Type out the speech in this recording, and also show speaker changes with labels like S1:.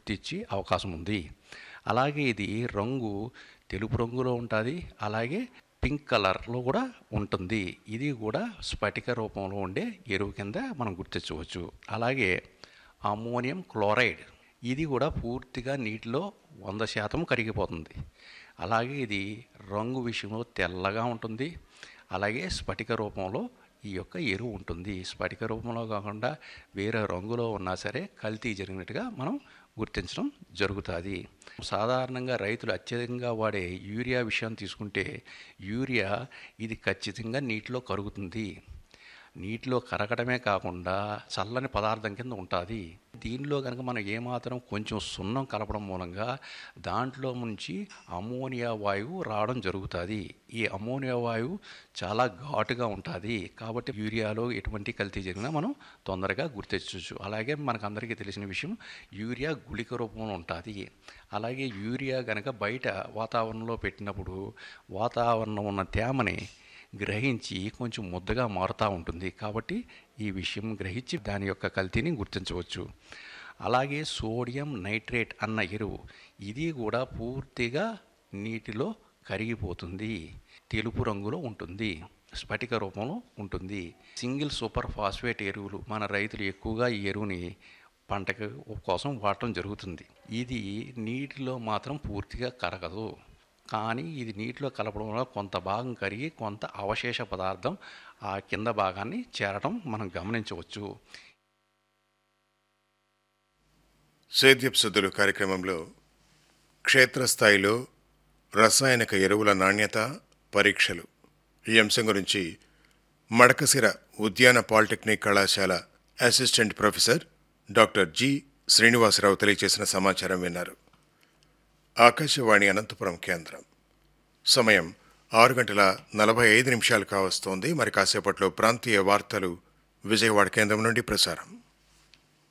S1: గుర్తించి అవకాశం ఉంది అలాగే ఇది రంగు తెలుపు రంగులో ఉంటుంది అలాగే పింక్ కలర్లో కూడా ఉంటుంది ఇది కూడా స్ఫటిక రూపంలో ఉండే ఎరువు కింద మనం గుర్తించవచ్చు అలాగే అమ్మోనియం క్లోరైడ్ ఇది కూడా పూర్తిగా నీటిలో వంద శాతం కరిగిపోతుంది అలాగే ఇది రంగు విషయంలో తెల్లగా ఉంటుంది అలాగే స్ఫటిక రూపంలో ఈ యొక్క ఎరువు ఉంటుంది స్ఫటిక రూపంలో కాకుండా వేరే రంగులో ఉన్నా సరే కల్తీ జరిగినట్టుగా మనం గుర్తించడం జరుగుతుంది సాధారణంగా రైతులు అత్యధికంగా వాడే యూరియా విషయం తీసుకుంటే యూరియా ఇది ఖచ్చితంగా నీటిలో కరుగుతుంది నీటిలో కరగడమే కాకుండా చల్లని పదార్థం కింద ఉంటుంది దీనిలో కనుక మనం ఏమాత్రం కొంచెం సున్నం కలపడం మూలంగా దాంట్లో నుంచి అమోనియా వాయువు రావడం జరుగుతుంది ఈ అమోనియా వాయువు చాలా ఘాటుగా ఉంటుంది కాబట్టి యూరియాలో ఎటువంటి కల్తీ జరిగినా మనం తొందరగా గుర్తించవచ్చు అలాగే మనకు అందరికీ తెలిసిన విషయం యూరియా గుళిక రూపంలో ఉంటుంది అలాగే యూరియా కనుక బయట వాతావరణంలో పెట్టినప్పుడు వాతావరణం ఉన్న తేమని గ్రహించి కొంచెం ముద్దగా మారుతూ ఉంటుంది కాబట్టి ఈ విషయం గ్రహించి దాని యొక్క కల్తీని గుర్తించవచ్చు అలాగే సోడియం నైట్రేట్ అన్న ఎరువు ఇది కూడా పూర్తిగా నీటిలో కరిగిపోతుంది తెలుపు రంగులో ఉంటుంది స్ఫటిక రూపంలో ఉంటుంది సింగిల్ సూపర్ ఫాస్ఫేట్ ఎరువులు మన రైతులు ఎక్కువగా ఈ ఎరువుని పంటకు కోసం వాడటం జరుగుతుంది ఇది నీటిలో మాత్రం పూర్తిగా కరగదు కానీ ఇది నీటిలో కలపడం వల్ల కొంత భాగం కరిగి కొంత అవశేష పదార్థం ఆ కింద భాగాన్ని చేరడం మనం గమనించవచ్చు
S2: సేద్యపు సుద్దులు కార్యక్రమంలో క్షేత్రస్థాయిలో రసాయనిక ఎరువుల నాణ్యత పరీక్షలు ఈ అంశం గురించి మడకసిర ఉద్యాన పాలిటెక్నిక్ కళాశాల assistant professor doctor G Srinivasarao తెలియజేసిన సమాచారం విన్నారు ఆకాశవాణి అనంతపురం కేంద్రం సమయం ఆరు గంటల నలభై ఐదు నిమిషాలు కావస్తోంది మరి కాసేపట్లో ప్రాంతీయ వార్తలు విజయవాడ కేంద్రం నుండి ప్రసారం